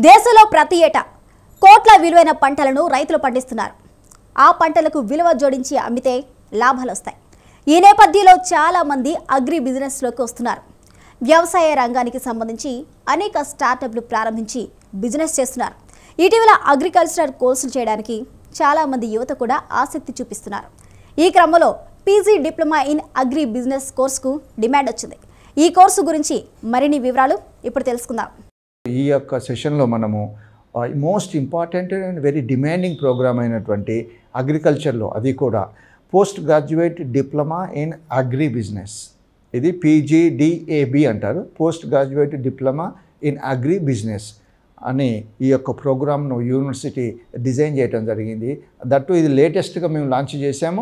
దేశంలో ప్రతి ఏటా కోట్ల విలువైన పంటలను రైతులు పండిస్తున్నారు ఆ పంటలకు విలువ జోడించి అమ్మితే లాభాలు వస్తాయి ఈ నేపథ్యంలో చాలా మంది అగ్రి బిజినెస్లోకి వస్తున్నారు వ్యవసాయ రంగానికి సంబంధించి అనేక స్టార్టప్లు ప్రారంభించి బిజినెస్ చేస్తున్నారు ఇటీవల అగ్రికల్చరల్ కోర్సులు చేయడానికి చాలా మంది యువత కూడా ఆసక్తి చూపిస్తున్నారు ఈ క్రమంలో PG diploma in agri business కోర్సుకు డిమాండ్ వచ్చింది ఈ కోర్సు గురించి మరిన్ని వివరాలు ఇప్పుడు తెలుసుకుందాం ఈ యొక్క సెషన్లో మనము most important and very demanding programme అయినటువంటి అగ్రికల్చర్లో అది కూడా post graduate diploma in agri business ఇది పీజీడిఏబి అంటారు post graduate diploma in agri business అని ఈ యొక్క ప్రోగ్రామ్ను యూనివర్సిటీ డిజైన్ చేయడం జరిగింది దట్టు ఇది లేటెస్ట్గా మేము లాంచ్ చేశాము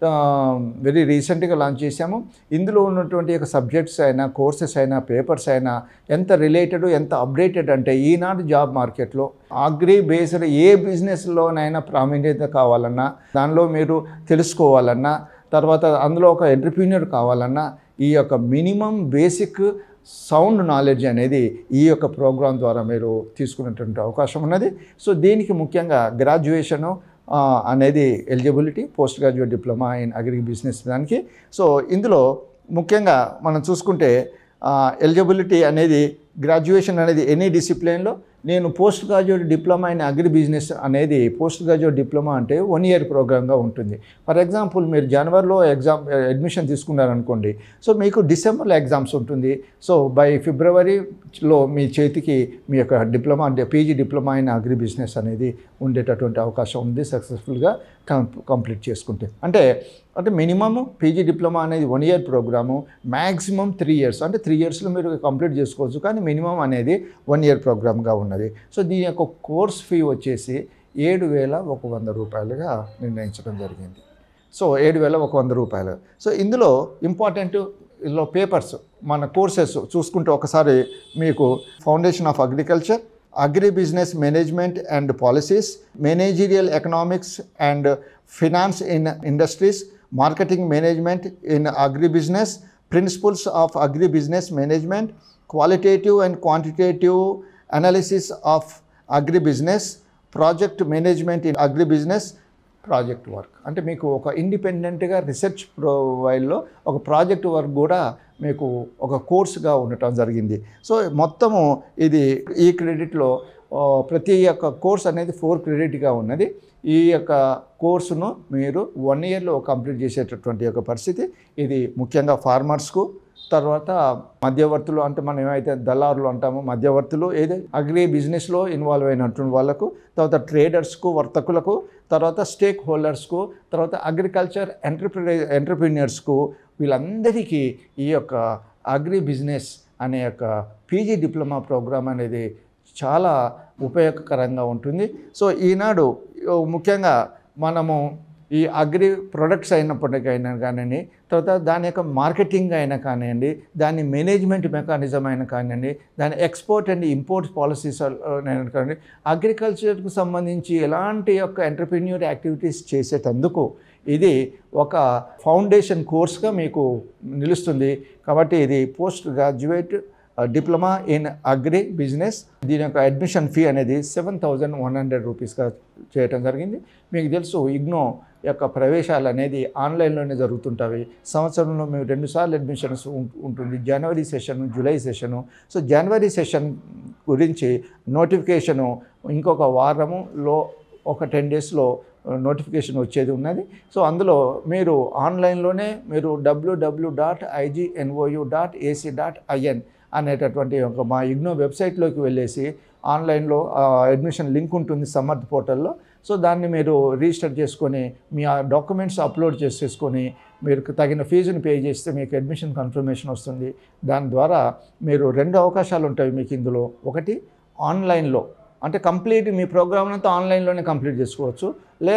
వెరీ రీసెంట్గా లాంచ్ చేశాము ఇందులో ఉన్నటువంటి యొక్క సబ్జెక్ట్స్ అయినా కోర్సెస్ అయినా పేపర్స్ అయినా ఎంత రిలేటెడ్ ఎంత అప్డేటెడ్ అంటే ఈనాడు జాబ్ మార్కెట్లో అగ్రి బేస్డ్ ఏ బిజినెస్లోనైనా ప్రావీణ్యత కావాలన్నా దానిలో మీరు తెలుసుకోవాలన్నా తర్వాత అందులో ఒక ఎంటర్ప్రీనియర్ కావాలన్నా ఈ యొక్క మినిమం బేసిక్ సౌండ్ నాలెడ్జ్ అనేది ఈ యొక్క ప్రోగ్రాం ద్వారా మీరు తీసుకునేటువంటి అవకాశం ఉన్నది సో దీనికి ముఖ్యంగా గ్రాడ్యుయేషను ఆ, అనేది eligibility post graduate diploma in agri business దానికి సో ఇందులో ముఖ్యంగా మనం చూసుకుంటే ఎలిజిబిలిటీ అనేది గ్రాడ్యుయేషన్ అనేది ఎనీ డిసిప్లిన్లో నేను post graduate diploma in agri business అనేది పోస్ట్ గ్రాడ్యుయేట్ డిప్లొమా అంటే వన్ ఇయర్ ప్రోగ్రామ్గా ఉంటుంది ఫర్ ఎగ్జాంపుల్ మీరు జనవరిలో ఎగ్జామ్ అడ్మిషన్ తీసుకున్నారనుకోండి సో మీకు డిసెంబర్లో ఎగ్జామ్స్ ఉంటుంది సో బై ఫిబ్రవరిలో మీ చేతికి మీ యొక్క డిప్లొమా అంటే PG diploma in agri business అనేది ఉండేటటువంటి అవకాశం ఉంది సక్సెస్ఫుల్గా కంప్లీట్ చేసుకుంటే అంటే అంటే మినిమమ్ పీజీ డిప్లొమా అనేది one year programme maximum three years అంటే త్రీ ఇయర్స్లో మీరు కంప్లీట్ చేసుకోవచ్చు కానీ మినిమం అనేది వన్ ఇయర్ ప్రోగ్రామ్గా ఉన్నది సో దీని యొక్క కోర్స్ ఫీ వచ్చేసి ఏడు వేల ఒక వంద రూపాయలుగా నిర్ణయించడం జరిగింది సో ఏడు వేల ఒక వంద రూపాయలు సో ఇందులో ఇంపార్టెంట్ ఇందులో పేపర్స్ మన కోర్సెస్ చూసుకుంటే ఒకసారి మీకు foundation of agriculture agri business management and policies managerial economics and finance in industries marketing management in agri business principles of agri business management qualitative and quantitative analysis of agri business project management in agri business project work అంటే మీకు ఒక ఇండిపెండెంట్గా research ప్రొవైల్లో ఒక project work కూడా మీకు ఒక కోర్సుగా ఉండటం జరిగింది సో మొత్తము ఇది ఈ క్రెడిట్లో ఆ, ప్రతి ఒక్క కోర్స్ అనేది ఫోర్ క్రెడిట్గా ఉన్నది ఈ యొక్క కోర్సును మీరు వన్ ఇయర్లో కంప్లీట్ చేసేటటువంటి ఒక పరిస్థితి ఇది ముఖ్యంగా ఫార్మర్స్కు తర్వాత మధ్యవర్తులు అంటే మనం ఏమైతే దళారులు అంటామో మధ్యవర్తులు ఏది అగ్రి బిజినెస్లో ఇన్వాల్వ్ అయినటువంటి వాళ్ళకు తర్వాత ట్రేడర్స్కు వర్తకులకు తర్వాత స్టేక్ హోల్డర్స్కు తర్వాత అగ్రికల్చర్ ఎంటర్ప్రి ఎంటర్ప్రీనియర్స్కు వీళ్ళందరికీ ఈ యొక్క అగ్రి బిజినెస్ అనే యొక్క పీజీ డిప్లొమా ప్రోగ్రామ్ అనేది చాలా ఉపయోగకరంగా ఉంటుంది సో ఈనాడు ఓ, ముఖ్యంగా మనము ఈ అగ్రి ప్రొడక్ట్స్ అయినప్పటికైనా కానివ్వండి తర్వాత దాని యొక్క మార్కెటింగ్ అయినా కానివ్వండి దాని మేనేజ్మెంట్ మెకానిజం అయినా కానివ్వండి దాని ఎక్స్పోర్ట్ అండ్ ఇంపోర్ట్ పాలసీస్ అయినా కానివ్వండి అగ్రికల్చర్కు సంబంధించి ఎలాంటి యొక్క ఎంటర్ప్రీన్యూర్ యాక్టివిటీస్ చేసేటందుకు ఇది ఒక ఫౌండేషన్ కోర్స్గా మీకు నిలుస్తుంది కాబట్టి ఇది post graduate diploma in agri business దీని యొక్క అడ్మిషన్ ఫీ అనేది సెవెన్ థౌజండ్ వన్ హండ్రెడ్ రూపీస్గా చేయటం జరిగింది మీకు తెలుసు ఇగ్నో యొక్క ప్రవేశాలు అనేది ఆన్లైన్లోనే జరుగుతుంటాయి సంవత్సరంలో మేము రెండుసార్లు అడ్మిషన్స్ ఉం- ఉంటుంది జనవరి సెషన్ జూలై సెషను సో జనవరి సెషన్ గురించి నోటిఫికేషను ఇంకొక వారములో ఒక టెన్ డేస్లో నోటిఫికేషన్ వచ్చేది ఉన్నది సో అందులో మీరు ఆన్లైన్లోనే మీరు WWW dot IGNOU dot AC dot IN అనేటటువంటి ఒక మా ఇగ్నో వెబ్సైట్లోకి వెళ్ళేసి ఆన్లైన్లో ఆ, అడ్మిషన్ లింక్ ఉంటుంది సమర్థ్ పోర్టల్లో సో దాన్ని మీరు రిజిస్టర్ చేసుకొని మీ ఆ డాక్యుమెంట్స్ అప్లోడ్ చేసేసుకొని మీరు తగిన ఫీజుని పే చేస్తే మీకు అడ్మిషన్ కన్ఫర్మేషన్ వస్తుంది దాని ద్వారా మీరు రెండు అవకాశాలు ఉంటాయి మీకు ఇందులో ఒకటి ఆన్లైన్లో అంటే కంప్లీట్ మీ ప్రోగ్రామ్ అంతా ఆన్లైన్లోనే కంప్లీట్ చేసుకోవచ్చు లేదా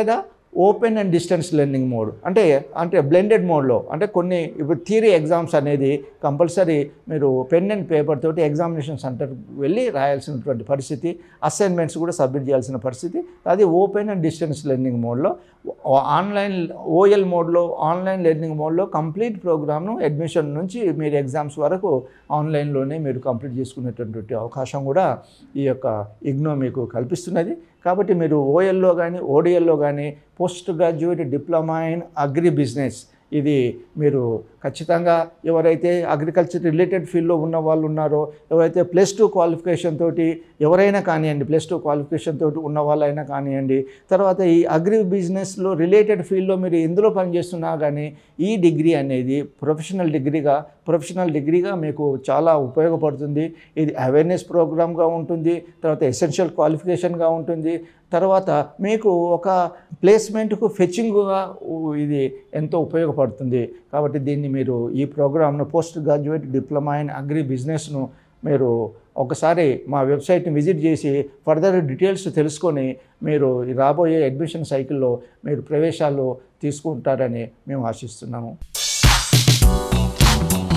open and distance learning mode అంటే అంటే బ్లెండెడ్ మోడ్లో అంటే కొన్ని ఇప్పుడు థియరీ ఎగ్జామ్స్ అనేది కంపల్సరీ మీరు పెన్ అండ్ పేపర్ తోటి ఎగ్జామినేషన్ సెంటర్కి వెళ్ళి రాయాల్సినటువంటి పరిస్థితి అసైన్మెంట్స్ కూడా సబ్మిట్ చేయాల్సిన పరిస్థితి అది ఓపెన్ అండ్ డిస్టెన్స్ లెర్నింగ్ మోడ్లో ఆన్లైన్ ఓఎల్ మోడ్లో ఆన్లైన్ లెర్నింగ్ మోడ్లో కంప్లీట్ ప్రోగ్రామ్ను అడ్మిషన్ నుంచి మీరు ఎగ్జామ్స్ వరకు ఆన్లైన్లోనే మీరు కంప్లీట్ చేసుకునేటటువంటి అవకాశం కూడా ఈ యొక్క ఇగ్నో మీకు కల్పిస్తున్నది కాబట్టి మీరు ఓఎల్లో కానీ ఓడిఎల్లో కానీ post graduate diploma in agri business ఇది మీరు ఖచ్చితంగా ఎవరైతే అగ్రికల్చర్ రిలేటెడ్ ఫీల్డ్లో ఉన్న వాళ్ళు ఉన్నారో ఎవరైతే ప్లస్ టూ క్వాలిఫికేషన్ తోటి ఎవరైనా కానివ్వండి ప్లస్ టూ క్వాలిఫికేషన్ తోటి ఉన్న వాళ్ళైనా కానివ్వండి తర్వాత ఈ అగ్రి బిజినెస్లో రిలేటెడ్ ఫీల్డ్లో మీరు ఎందులో పనిచేస్తున్నా కానీ ఈ డిగ్రీ అనేది ప్రొఫెషనల్ డిగ్రీగా ప్రొఫెషనల్ డిగ్రీగా మీకు చాలా ఉపయోగపడుతుంది ఇది అవేర్నెస్ ప్రోగ్రామ్గా ఉంటుంది తర్వాత ఎసెన్షియల్ క్వాలిఫికేషన్గా ఉంటుంది తర్వాత మీకు ఒక ప్లేస్మెంట్కు ఫెచ్చింగ్గా ఇది ఎంతో ఉపయోగపడుతుంది కాబట్టి దీన్ని మీరు ఈ ప్రోగ్రామ్ను post graduate diploma in agri బిజినెస్ను మీరు ఒకసారి మా వెబ్సైట్ని విజిట్ చేసి ఫర్దర్ డీటెయిల్స్ తెలుసుకొని మీరు ఈ రాబోయే అడ్మిషన్ సైకిల్లో మీరు ప్రవేశాలు తీసుకుంటారని మేము ఆశిస్తున్నాము